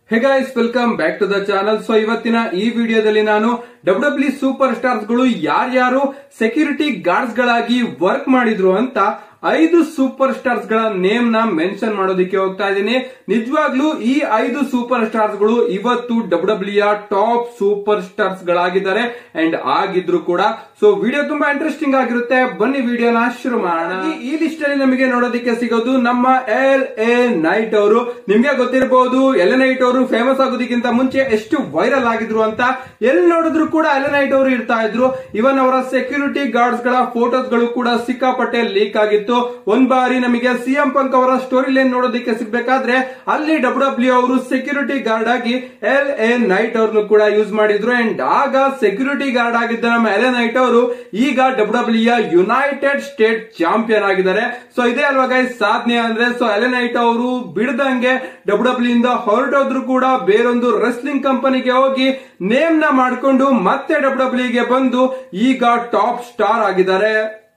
hey guys welcome back to the channel so ಇವತ್ತಿನ ಈ ವಿಡಿಯೋದಲ್ಲಿ ನಾನು ಡಬ್ಲ್ಯೂ ಡಬ್ಲ್ಯೂ ಸೂಪರ್ ಸ್ಟಾರ್ಸ್ ಗಳು ಯಾರ್ಯಾರು ಸೆಕ್ಯೂರಿಟಿ ಗಾರ್ಡ್ಸ್ ಗಳಾಗಿ ವರ್ಕ್ ಮಾಡಿದ್ರು ಅಂತ ಐದು ಸೂಪರ್ ಸ್ಟಾರ್ಸ್ ಗಳ ನೇಮ್ ನ ಮೆನ್ಷನ್ ಮಾಡೋದಕ್ಕೆ ಹೋಗ್ತಾ ಇದ್ದೀನಿ ನಿಜವಾಗ್ಲೂ ಈ ಐದು ಸೂಪರ್ ಸ್ಟಾರ್ಸ್ ಗಳು ಇವತ್ತು W W top super stars ಗಳಾಗಿದ್ದಾರೆ ಅಂಡ್ ಆಗಿದ್ರು ಕೂಡ ಸೊ ವಿಡಿಯೋ ತುಂಬಾ ಇಂಟ್ರೆಸ್ಟಿಂಗ್ ಆಗಿರುತ್ತೆ ಬನ್ನಿ ವಿಡಿಯೋನ ಶುರು ಮಾಡೋಣ ಈ- ಈ ಲಿಸ್ಟ್ ಅಲ್ಲಿ ನಮಗೆ ನೋಡೋದಕ್ಕೆ ಸಿಗೋದು ನಮ್ಮ ಎಲ್ ಎ ನೈಟ್ ಅವರು ನಿಮ್ಗೆ ಗೊತ್ತಿರಬಹುದು ಎಲ್ ಎ ನೈಟ್ ಅವರು ಫೇಮಸ್ ಆಗೋದಕ್ಕಿಂತ ಮುಂಚೆ ಎಷ್ಟು ವೈರಲ್ ಆಗಿದ್ರು ಅಂತ ಎಲ್ಲಿ ನೋಡಿದ್ರು ಕೂಡ ಎಲ್ ಎ ನೈಟ್ ಅವರು ಇರ್ತಾ ಇದ್ರು ಇವನ್ ಅವರ ಸೆಕ್ಯೂರಿಟಿ ಗಾರ್ಡ್ಸ್ ಗಳ ಫೋಟೋಸ್ ಗಳು ಕೂಡ ಸಿಕ್ಕಾಪಟ್ಟೆ ಲೀಕ್ ಆಗಿತ್ತು ಒಂದ್ ಬಾರಿ ನಮಗೆ ಸಿಎಂ ಪಂಕ್ ಅವರ ಸ್ಟೋರಿ ಲೈನ್ ನೋಡೋದಕ್ಕೆ ಸಿಗ್ಬೇಕಾದ್ರೆ ಅಲ್ಲಿ ಡಬ್ಲ್ಯೂ ಡಬ್ಲ್ಯೂ ಅವರು ಸೆಕ್ಯೂರಿಟಿ ಗಾರ್ಡ್ ಆಗಿ ಎಲ್ ಎ ನೈಟ್ ಅವ್ರನ್ನು ಕೂಡ ಯೂಸ್ ಮಾಡಿದ್ರು ಅಂಡ್ ಆಗ ಸೆಕ್ಯೂರಿಟಿ ಗಾರ್ಡ್ ಆಗಿದ್ದ ನಮ್ಮ ಎಲ್ ಎ ನೈಟ್ ಅವರು ಈಗ W W United State champion ಆಗಿದ್ದಾರೆ ಸೊ ಇದೇ ಅಲ್ವಾ ಗೈಸ್ ಸಾಧನೆ ಅಂದ್ರೆ ಸೊ ಎಲ್ ಎ ನೈಟ್ ಅವರು ಬಿಡದಂಗೆ ಡಬ್ಲ್ಯೂ ಡಬ್ಲ್ಯೂ ಇಂದ ಹೊರಟೋದ್ರು ಕೂಡ ಬೇರೊಂದು ರೆಸ್ಲಿಂಗ್ ಕಂಪನಿಗೆ ಹೋಗಿ ನೇಮ್ ನ ಮಾಡಿಕೊಂಡು ಮತ್ತೆ ಡಬ್ಲ್ಯೂ ಡಬ್ಲ್ಯೂ ಗೆ ಬಂದು ಈಗ ಟಾಪ್ ಸ್ಟಾರ್ ಆಗಿದ್ದಾರೆ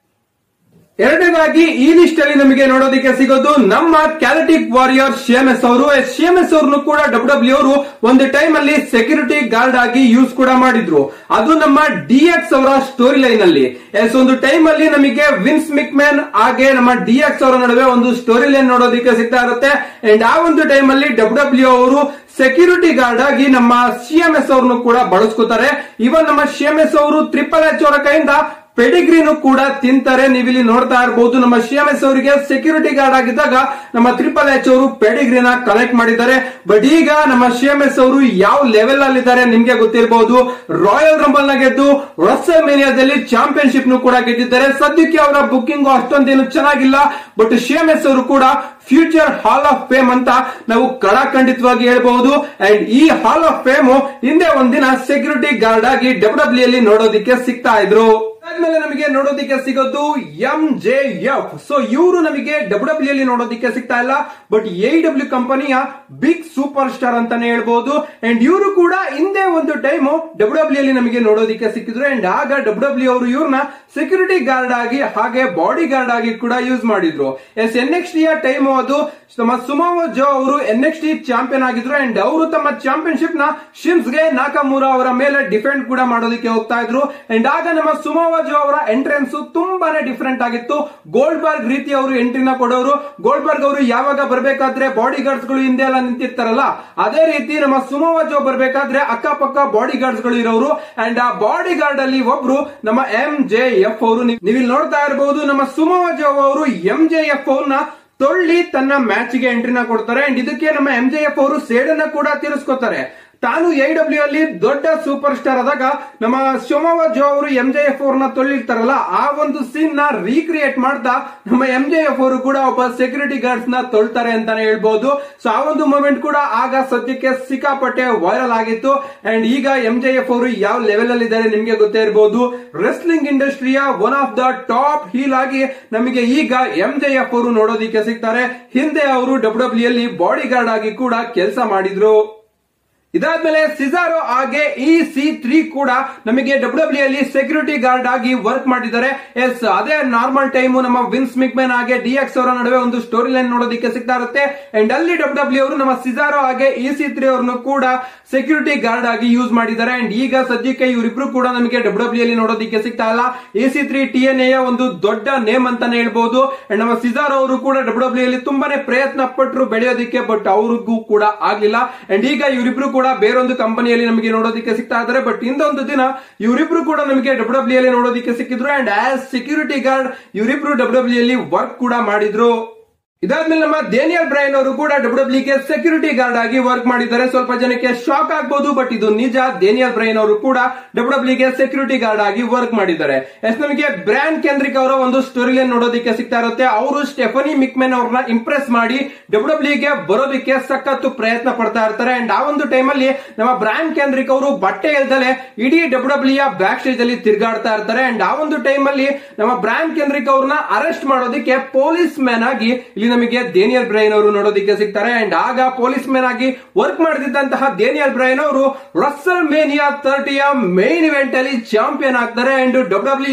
ಎರಡನೇದಾಗಿ ಈ ಲಿಸ್ಟ್ ಅಲ್ಲಿ ನಮಗೆ ನೋಡೋದಕ್ಕೆ ಸಿಗೋದು ನಮ್ಮ ಕ್ಯಾಲಟಿಕ್ ವಾರಿಯರ್ ಶಿಎಂಎಸ್ ಅವರು ಶಿಎಂಎಸ್ ಅವ್ರನ್ನು ಕೂಡ ಡಬ್ಲ್ಯೂ ಡಬ್ಲ್ಯೂ ಅವರು ಒಂದು ಟೈಮ್ ಅಲ್ಲಿ ಸೆಕ್ಯೂರಿಟಿ ಗಾರ್ಡ್ ಆಗಿ ಯೂಸ್ ಕೂಡ ಮಾಡಿದ್ರು ಅದು ನಮ್ಮ ಡಿಎಕ್ಸ್ ಅವರ ಸ್ಟೋರಿ ಲೈನ್ ಅಲ್ಲಿ ಎಸ್ ಒಂದು ಟೈಮ್ ಅಲ್ಲಿ ನಮಗೆ ವಿನ್ಸ್ ಮಿಕ್ಮ್ಯಾನ್ ಹಾಗೆ ನಮ್ಮ ಡಿಎಕ್ಸ್ ಅವರ ನಡುವೆ ಒಂದು ಸ್ಟೋರಿ ಲೈನ್ ನೋಡೋದಕ್ಕೆ ಸಿಗ್ತಾ ಇರುತ್ತೆ ಅಂಡ್ ಆ ಒಂದು ಟೈಮ್ ಅಲ್ಲಿ ಡಬ್ಲ್ಯೂ ಡಬ್ಲ್ಯೂ ಅವರು ಸೆಕ್ಯೂರಿಟಿ ಗಾರ್ಡ್ ಆಗಿ ನಮ್ಮ ಸಿಎಂಎಸ್ ಅವ್ರನ್ನು ಕೂಡ ಬಳಸ್ಕೋತಾರೆ ಇವನ್ ನಮ್ಮ ಸಿಎಂಎಸ್ ಅವರು ಟ್ರಿಪಲ್ ಎಚ್ ಅವರ ಕೈಯಿಂದ ಪೆಡಿಗ್ರಿನು ಕೂಡ ತಿಂತಾರೆ ನೀವಿಲ್ಲಿ ನೋಡ್ತಾ ಇರಬಹುದು ನಮ್ಮ ಸಿಎಂಎಸ್ ಅವರಿಗೆ ಸೆಕ್ಯೂರಿಟಿ ಗಾರ್ಡ್ ಆಗಿದ್ದಾಗ ನಮ್ಮ ತ್ರಿಪಲ್ ಎಚ್ ಅವರು ಪೆಡಿಗ್ರಿನ ಕಲೆಕ್ಟ್ ಮಾಡಿದ್ದಾರೆ ಬಟ್ ಈಗ ನಮ್ಮ ಸಿಎಂಎಸ್ ಅವರು ಯಾವ ಲೆವೆಲ್ ಅಲ್ಲಿ ಇದ್ದಾರೆ ನಿಮ್ಗೆ ಗೊತ್ತಿರಬಹುದು ರಾಯಲ್ ರಂಬಲ್ ನ ಗೆದ್ದು ರಸಲ್ ಮೇನಿಯಾದಲ್ಲಿ ಚಾಂಪಿಯನ್ಶಿಪ್ ನು ಕೂಡ ಗೆದ್ದಿದ್ದಾರೆ ಸದ್ಯಕ್ಕೆ ಅವರ ಬುಕ್ಕಿಂಗ್ ಅಷ್ಟೊಂದೇನು ಚೆನ್ನಾಗಿಲ್ಲ ಬಟ್ ಸಿಎಂಎಸ್ ಅವರು ಕೂಡ ಫ್ಯೂಚರ್ ಹಾಲ್ ಆಫ್ ಫೇಮ್ ಅಂತ ನಾವು ಕಡಾಖಂಡಿತವಾಗಿ ಹೇಳ್ಬಹುದು ಅಂಡ್ ಈ ಹಾಲ್ ಆಫ್ ಫೇಮ್ ಹಿಂದೆ ಒಂದಿನ ಸೆಕ್ಯೂರಿಟಿ ಗಾರ್ಡ್ ಆಗಿ ಡಬ್ಲ್ಯೂ ಡಬ್ಲ್ಯೂ ಅಲ್ಲಿ ನೋಡೋದಿಕ್ಕೆ ಸಿಗ್ತಾ ಇದ್ರು ಆದ್ಮೇಲೆ ನಮಗೆ ನೋಡೋದಿಕ್ಕೆ ಸಿಗೋದು ಎಂ ಜೆ ಎಫ್ ಸೊ ಇವರು ನಮಗೆ ಡಬ್ಲ್ಯೂ ಡಬ್ಲ್ಯೂ ಅಲ್ಲಿ ನೋಡೋದಿಕ್ಕೆ ಸಿಗ್ತಾ ಇಲ್ಲ ಬಟ್ ಎ ಡಬ್ಲ್ಯೂ ಕಂಪನಿಯ ಬಿಗ್ ಸೂಪರ್ ಸ್ಟಾರ್ ಅಂತಾನೆ ಹೇಳ್ಬಹುದು ಅಂಡ್ ಇವರು ಕೂಡ ಹಿಂದೆ ಒಂದು ಟೈಮ್ ಡಬ್ಲ್ಯೂ ಡಬ್ಲ್ಯೂ ಅಲ್ಲಿ ನಮಗೆ ನೋಡೋದಿಕ್ಕೆ ಸಿಕ್ಕಿದ್ರು ಅಂಡ್ ಆಗ ಡಬ್ಲ್ಯೂ ಡಬ್ಲ್ಯೂ ಅವರು ಇವ್ರನ್ನ ಸೆಕ್ಯೂರಿಟಿ ಗಾರ್ಡ್ ಆಗಿ ಹಾಗೆ ಬಾಡಿ ಗಾರ್ಡ್ ಆಗಿ ಕೂಡ ಯೂಸ್ ಮಾಡಿದ್ರು ಎಸ್ ಎನ್ ಎಕ್ಸ್ ಟಿಯ ಟೈಮ್ ಅದು ನಮ್ಮ ಸುಮೋವೋ ಜೋ ಅವರು ಎನ್ ಎಕ್ಸ್ ಟಿ ಚಾಂಪಿಯನ್ ಆಗಿದ್ರು ಅಂಡ್ ಅವರು ತಮ್ಮ ಚಾಂಪಿಯನ್ಶಿಪ್ ನ ಶಿಮ್ಸ್ಗೆ ನಾಕಮೂರ ಅವರ ಮೇಲೆ ಡಿಫೆಂಡ್ ಕೂಡ ಮಾಡೋದಕ್ಕೆ ಹೋಗ್ತಾ ಇದ್ರು ಅಂಡ್ ಆಗ ನಮ್ಮ ಸುಮೋವೋ ಜೋ ಅವರ ಎಂಟ್ರೆನ್ಸ್ ತುಂಬಾನೇ ಡಿಫರೆಂಟ್ ಆಗಿತ್ತು ಗೋಲ್ಡ್ ಬರ್ಗ್ ರೀತಿ ಅವರು ಎಂಟ್ರಿನ ಕೊಡೋರು ಗೋಲ್ಡ್ ಬರ್ಗ್ ಅವರು ಯಾವಾಗ ಬರ್ಬೇಕಾದ್ರೆ ಬಾಡಿ ಗಾರ್ಡ್ಸ್ ಗಳು ಹಿಂದೆ ಎಲ್ಲ ನಿಂತಿರ್ತಾರಲ್ಲ ಅದೇ ರೀತಿ ನಮ್ಮ ಸುಮೋವೋ ಜೋ ಬರ್ಬೇಕಾದ್ರೆ ಅಕ್ಕಪಕ್ಕ ಬಾಡಿ ಗಾರ್ಡ್ಸ್ ಗಳು ಇರೋರು ಅಂಡ್ ಆ ಬಾಡಿ ಗಾರ್ಡ್ ಅಲ್ಲಿ ಒಬ್ರು ನಮ್ಮ ಎಂ ಜೆ ಎಫ್ ಅವರು ನೀವು ಇಲ್ಲಿ ನೋಡ್ತಾ ಇರಬಹುದು ನಮ್ಮ ಸುಮೋವೋ ಜೋ ಅವರು ಎಂ ಜೆ ಎಫ್ ಅವ್ರನ್ನ ತೊಳ್ಳಿ ತನ್ನ ಮ್ಯಾಚ್ ಗೆ ಎಂಟ್ರಿನ ಕೊಡ್ತಾರೆ ಅಂಡ್ ಇದಕ್ಕೆ ನಮ್ಮ ಎಂ ಜೆ ಎಫ್ ಅವರು ಸೇಡನ್ನ ಕೂಡ ತೀರಿಸ್ಕೊತಾರೆ ತಾನು ಎ ಡಬ್ಲ್ಯೂ ಅಲ್ಲಿ ದೊಡ್ಡ ಸೂಪರ್ ಸ್ಟಾರ್ ಆದಾಗ ನಮ್ಮ ಶಿವಮೊಗ್ಗ ಜೋ ಅವರು ಎಂ ಜೆ ಎಫ್ ಅವ್ರನ್ನ ತೊಳ್ಳಿರ್ತಾರಲ್ಲ ಆ ಒಂದು ಸೀನ್ ನ ರೀಕ್ರಿಯೇಟ್ ಮಾಡ್ತಾ ನಮ್ಮ ಎಂ ಜೆ ಎಫ್ ಅವರು ಕೂಡ ಒಬ್ಬ ಸೆಕ್ಯೂರಿಟಿ ಗಾರ್ಡ್ಸ್ ನ ತೊಳ್ತಾರೆ ಅಂತಾನೆ ಹೇಳ್ಬಹುದು ಸೊ ಆ ಒಂದು ಮೂಮೆಂಟ್ ಕೂಡ ಆಗ ಸದ್ಯಕ್ಕೆ ಸಿಕ್ಕಾಪಟ್ಟೆ ವೈರಲ್ ಆಗಿತ್ತು ಅಂಡ್ ಈಗ ಎಂ ಜೆ ಎಫ್ ಅವರು ಯಾವ ಲೆವೆಲ್ ಅಲ್ಲಿ ಇದ್ದಾರೆ ನಿಮ್ಗೆ ಗೊತ್ತೇ ಇರಬಹುದು ರೆಸ್ಲಿಂಗ್ ಇಂಡಸ್ಟ್ರಿಯ one of the top heel ಆಗಿ ನಮಗೆ ಈಗ ಎಂ ಜೆ ಎಫ್ ಅವರು ನೋಡೋದಿಕ್ಕೆ ಸಿಗ್ತಾರೆ ಹಿಂದೆ ಅವರು ಡಬ್ಲ್ಯೂ ಡಬ್ಲ್ಯೂ ಅಲ್ಲಿ ಬಾಡಿ ಗಾರ್ಡ್ ಆಗಿ ಕೂಡ ಕೆಲಸ ಮಾಡಿದ್ರು ಇದಾದ್ಮೇಲೆ ಸಿಜಾರೋ ಹಾಗೆ ಇ ಸಿ ತ್ರೀ ಕೂಡ ನಮಗೆ ಡಬ್ಲ್ಯೂ ಡಬ್ಲ್ಯೂ ಅಲ್ಲಿ ಸೆಕ್ಯೂರಿಟಿ ಗಾರ್ಡ್ ಆಗಿ ವರ್ಕ್ ಮಾಡಿದ್ದಾರೆ ಎಸ್ ಅದೇ ನಾರ್ಮಲ್ ಟೈಮ್ ನಮ್ಮ ವಿನ್ಸ್ ಮಿಕ್ಮೆನ್ ಹಾಗೆ ಡಿಎಕ್ಸ್ ಅವರ ನಡುವೆ ಒಂದು ಸ್ಟೋರಿ ಲೈನ್ ನೋಡೋದಕ್ಕೆ ಸಿಗ್ತಾ ಇರುತ್ತೆ ಅಂಡ್ ಅಲ್ಲಿ ಡಬ್ಲ್ಯೂ ಡಬ್ಲ್ಯೂ ಅವರು ನಮ್ಮ ಸಿಜಾರೋ ಹಾಗೆ ಇ ಸಿ ತ್ರೀ ಅವರನ್ನು ಕೂಡ ಸೆಕ್ಯೂರಿಟಿ ಗಾರ್ಡ್ ಆಗಿ ಯೂಸ್ ಮಾಡಿದ್ದಾರೆ ಅಂಡ್ ಈಗ ಸದ್ಯಕ್ಕೆ ಇವರಿಬ್ರು ಕೂಡ ನಮಗೆ ಡಬ್ಲ್ಯೂ ಡಬ್ಲ್ಯೂ ಅಲ್ಲಿ ನೋಡೋದಕ್ಕೆ ಸಿಗ್ತಾ ಇಲ್ಲ A C three T N A ಒಂದು ದೊಡ್ಡ ನೇಮ್ ಅಂತಾನೆ ಹೇಳ್ಬಹುದು ಅಂಡ್ ನಮ್ಮ ಸಿಜಾರೋ ಅವರು ಕೂಡ ಡಬ್ಲ್ಯೂ ಡಬ್ಲ್ಯೂ ಅಲ್ಲಿ ತುಂಬಾನೇ ಪ್ರಯತ್ನ ಪಟ್ಟರು ಬೆಳೆಯೋದಕ್ಕೆ ಬಟ್ ಅವ್ರಿಗೂ ಕೂಡ ಆಗ್ಲಿಲ್ಲ ಅಂಡ್ ಈಗ ಇವರಿಬ್ರು ಕೂಡ ಬೇರೊಂದು ಕಂಪನಿಯಲ್ಲಿ ನಮಗೆ ನೋಡೋದಕ್ಕೆ ಸಿಗ್ತಾ ಇದ್ದಾರೆ ಬಟ್ ಇಂದೊಂದು ದಿನ ಇವರಿಬ್ರು ಕೂಡ ನಮಗೆ ಡಬ್ಲ್ಯೂ ಡಬ್ಲ್ಯೂ ಅಲ್ಲಿ ನೋಡೋದಕ್ಕೆ ಸಿಕ್ಕಿದ್ರು ಅಂಡ್ ಆಸ್ ಸೆಕ್ಯೂರಿಟಿ ಗಾರ್ಡ್ ಇವರಿಬ್ರು ಡಬ್ಲ್ಯೂ ಡಬ್ಲ್ಯೂ ಅಲ್ಲಿ ವರ್ಕ್ ಕೂಡ ಮಾಡಿದ್ರು ಇದಾದ್ಮೇಲೆ ನಮ್ಮ ಡೇನಿಯಲ್ ಬ್ರೈನ್ ಅವರು ಕೂಡ ಡಬ್ಲ್ಯೂ ಡಬ್ಲ್ಯೂ ಗೆ ಸೆಕ್ಯೂರಿಟಿ ಗಾರ್ಡ್ ಆಗಿ ವರ್ಕ್ ಮಾಡಿದ್ದಾರೆ ಸ್ವಲ್ಪ ಜನಕ್ಕೆ ಶಾಕ್ ಆಗ್ಬಹುದು ಬಟ್ ಇದು ನಿಜ ಡೇನಿಯಲ್ ಬ್ರೈನ್ ಅವರು ಕೂಡ ಡಬ್ಲ್ಯೂ ಡಬ್ಲ್ಯೂ ಗೆ ಸೆಕ್ಯೂರಿಟಿ ಗಾರ್ಡ್ ಆಗಿ ವರ್ಕ್ ಮಾಡಿದ್ದಾರೆ ಎಸ್ ನಮಗೆ ಬ್ರ್ಯಾಂಡ್ ಕೇಂದ್ರಿಕ್ ಅವರ ಒಂದು ಸ್ಟೋರಿ ಲೈನ್ ನೋಡೋದಕ್ಕೆ ಸಿಗ್ತಾ ಇರುತ್ತೆ ಅವರು ಸ್ಟೆಫನಿ ಮಿಕ್ಮೆನ್ ಅವ್ರನ್ನ ಇಂಪ್ರೆಸ್ ಮಾಡಿ ಡಬ್ಲ್ಯೂ ಡಬ್ಲ್ಯೂ ಗೆ ಬರೋದಕ್ಕೆ ಸಖತ್ತು ಪ್ರಯತ್ನ ಪಡ್ತಾ ಇರ್ತಾರೆ ಅಂಡ್ ಆ ಒಂದು ಟೈಮ್ ಅಲ್ಲಿ ನಮ್ಮ ಬ್ರ್ಯಾಂಡ್ ಕೇಂದ್ರಿಕ್ ಅವರು ಬಟ್ಟೆ ಇಲ್ದಲೆ ಇಡೀ ಡಬ್ಲ್ಯೂ ಡಬ್ಲ್ಯೂ ಬ್ಯಾಕ್ ಸ್ಟೇಜ್ ಅಲ್ಲಿ ತಿರುಗಾಡ್ತಾ ಇರ್ತಾರೆ ಅಂಡ್ ಆ ಒಂದು ಟೈಮ್ ಅಲ್ಲಿ ನಮ್ಮ ಬ್ರ್ಯಾಂಡ್ ಕೇಂದ್ರಿಕ್ ಅವ್ರನ್ನ ಅರೆಸ್ಟ್ ಮಾಡೋದಕ್ಕೆ ಪೊಲೀಸ್ ಮ್ಯಾನ್ ಆಗಿ ಇಲ್ಲಿ ನಮಗೆ ಡೇನಿಯಲ್ ಬ್ರೈನ್ ಅವರು ನೋಡೋದಕ್ಕೆ ಸಿಗ್ತಾರೆ ಅಂಡ್ ಆಗ ಪೊಲೀಸ್ ಮ್ಯಾನ್ ಆಗಿ ವರ್ಕ್ ಮಾಡಿದಂತಹ ಡೇನಿಯಲ್ ಬ್ರೈನ್ ಅವರು ರಸಲ್ ಮೇನಿಯಾ ತರ್ಟಿಯ ಮೇನ್ ಇವೆಂಟ್ ಅಲ್ಲಿ ಚಾಂಪಿಯನ್ ಆಗ್ತಾರೆ and W W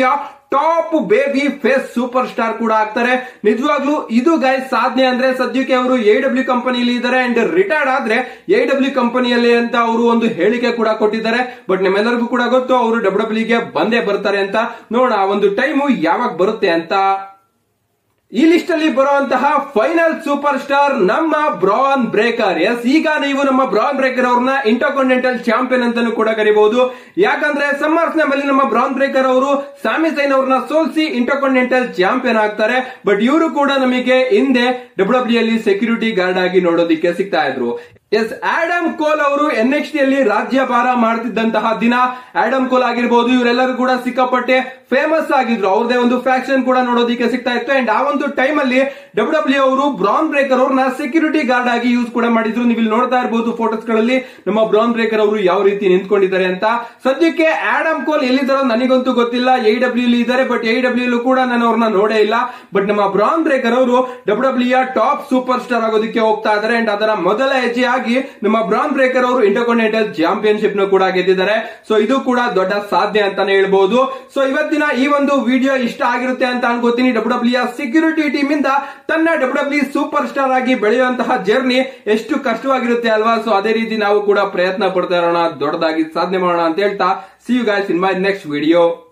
top baby face super star ಕೂಡ ಆಗ್ತಾರೆ ನಿಜವಾಗ್ಲೂ ಇದು ಗೈಸ್ ಸಾಧನೆ ಅಂದ್ರೆ ಸದ್ಯಕ್ಕೆ ಅವರು ಎ ಡಬ್ಲ್ಯೂ ಕಂಪನಿಯಲ್ಲಿ ಇದ್ದಾರೆ ಅಂಡ್ ರಿಟೈರ್ಡ್ ಆದ್ರೆ ಎ ಡಬ್ಲ್ಯೂ ಕಂಪನಿಯಲ್ಲಿ ಅಂತ ಅವರು ಒಂದು ಹೇಳಿಕೆ ಕೂಡ ಕೊಟ್ಟಿದ್ದಾರೆ ಬಟ್ ನಿಮ್ಮೆಲ್ಲರಿಗೂ ಕೂಡ ಗೊತ್ತು ಅವರು ಡಬ್ಲ್ಯೂ ಡಬ್ಲ್ಯೂಗೆ ಬಂದೇ ಬರ್ತಾರೆ ಅಂತ ನೋಡೋಣ ಆ ಒಂದು ಟೈಮು ಯಾವಾಗ ಬರುತ್ತೆ ಅಂತ ಈ ಲಿಸ್ಟ್ ಅಲ್ಲಿ ಬರುವಂತಹ ಫೈನಲ್ ಸೂಪರ್ ಸ್ಟಾರ್ ನಮ್ಮ ಬ್ರಾನ್ ಬ್ರೇಕರ್ ಎಸ್ ಈಗ ನೀವು ನಮ್ಮ ಬ್ರಾನ್ ಬ್ರೇಕರ್ ಅವ್ರನ್ನ ಇಂಟರ್ಕಾಂಟಿನೆಂಟಲ್ ಚಾಂಪಿಯನ್ ಅಂತಾನು ಕೂಡ ಕರಿಬಹುದು ಯಾಕಂದ್ರೆ ಸಮ್ಮರ್ಸ್ ನಲ್ಲಿ ನಮ್ಮ ಬ್ರಾನ್ ಬ್ರೇಕರ್ ಅವರು ಸ್ಯಾಮಿಸೈನ್ ಅವ್ರನ್ನ ಸೋಲಿಸಿ ಇಂಟರ್ಕಾಂಟಿನೆಂಟಲ್ ಚಾಂಪಿಯನ್ ಆಗ್ತಾರೆ ಬಟ್ ಇವರು ಕೂಡ ನಮಗೆ ಹಿಂದೆ ಡಬ್ಲ್ಯೂ ಡಬ್ಲ್ಯೂ ಅಲ್ಲಿ ಸೆಕ್ಯೂರಿಟಿ ಗಾರ್ಡ್ ಆಗಿ ನೋಡೋದಿಕ್ಕೆ ಸಿಗ್ತಾ ಇದ್ರು ಎಸ್ ಆಡಮ್ ಕೋಲ್ ಅವರು ಎನ್ ಎಕ್ಸ್ ಟಿ ಅಲ್ಲಿ ರಾಜ್ಯಭಾರ ಮಾಡ್ತಿದ್ದಂತಹ ದಿನ ಆಡಮ್ ಕೋಲ್ ಆಗಿರ್ಬೋದು ಇವರೆಲ್ಲರೂ ಕೂಡ ಸಿಕ್ಕಾಪಟ್ಟೆ ಫೇಮಸ್ ಆಗಿದ್ರು ಅವ್ರದೇ ಒಂದು ಫ್ಯಾಕ್ಷನ್ ಕೂಡ ನೋಡೋದಿಕ್ಕೆ ಸಿಗ್ತಾ ಇತ್ತು ಅಂಡ್ ಆ ಒಂದು ಟೈಮ್ ಅಲ್ಲಿ ಡಬ್ಲ್ಯೂ ಡಬ್ಲ್ಯೂ ಅವರು ಬ್ರಾನ್ ಬ್ರೇಕರ್ ಅವ್ರನ್ನ ಸೆಕ್ಯೂರಿಟಿ ಗಾರ್ಡ್ ಆಗಿ ಯೂಸ್ ಕೂಡ ಮಾಡಿದ್ರು ನೀವು ಇಲ್ಲಿ ನೋಡ್ತಾ ಇರಬಹುದು ಫೋಟೋಸ್ ಗಳಲ್ಲಿ ನಮ್ಮ ಬ್ರಾನ್ ಬ್ರೇಕರ್ ಅವರು ಯಾವ ರೀತಿ ನಿಂತ್ಕೊಂಡಿದ್ದಾರೆ ಅಂತ ಸದ್ಯಕ್ಕೆ ಆಡಮ್ ಕೋಲ್ ಎಲ್ಲಿದ್ದಾರೋ ನನಗಂತೂ ಗೊತ್ತಿಲ್ಲ ಎ ಡಬ್ಲ್ಯೂ ಇದ್ದಾರೆ ಬಟ್ ಎ ಡಬ್ಲ್ಯೂ ಕೂಡ ನಾನು ಅವ್ರನ್ನ ನೋಡೇ ಇಲ್ಲ ಬಟ್ ನಮ್ಮ ಬ್ರಾನ್ ಬ್ರೇಕರ್ ಅವರು W W top super star ಆಗೋದಕ್ಕೆ ಹೋಗ್ತಾ ಇದ್ದಾರೆ ಅಂಡ್ ಅದರ ಮೊದಲ ಹೆಜ್ಜೆ ಆಗಿ ನಮ್ಮ ಬ್ರಾನ್ ಬ್ರೇಕರ್ ಅವರು ಇಂಟರ್ಕಾಂಟಿನೆಂಟಲ್ ಚಾಂಪಿಯನ್ಶಿಪ್ ನ ಕೂಡ ಗೆದ್ದಿದ್ದಾರೆ ಸೊ ಇದು ಕೂಡ ದೊಡ್ಡ ಸಾಧ್ಯ ಅಂತಾನೆ ಹೇಳ್ಬಹುದು ಸೊ ಇವತ್ತಿನ ಈ ಒಂದು ವಿಡಿಯೋ ಇಷ್ಟ ಆಗಿರುತ್ತೆ ಅಂತ ಅನ್ಕೋತೀನಿ ಡಬ್ಲ್ಯೂ ಡಬ್ಲ್ಯೂ ಸೆಕ್ಯೂರಿಟಿ ಟೀಮ್ ಇಂದ ತನ್ನ ಡಬ್ಲ್ಯೂ ಡಬ್ಲ್ಯೂ ಸೂಪರ್ ಸ್ಟಾರ್ ಆಗಿ ಬೆಳೆಯುವಂತಹ ಜರ್ನಿ ಎಷ್ಟು ಕಷ್ಟವಾಗಿರುತ್ತೆ ಅಲ್ವಾ ಸೊ ಅದೇ ರೀತಿ ನಾವು ಕೂಡ ಪ್ರಯತ್ನ ಪಡ್ತಾ ಇರೋಣ ದೊಡ್ಡದಾಗಿ ಸಾಧನೆ ಮಾಡೋಣ ಅಂತ ಹೇಳ್ತಾ see you guys in my next video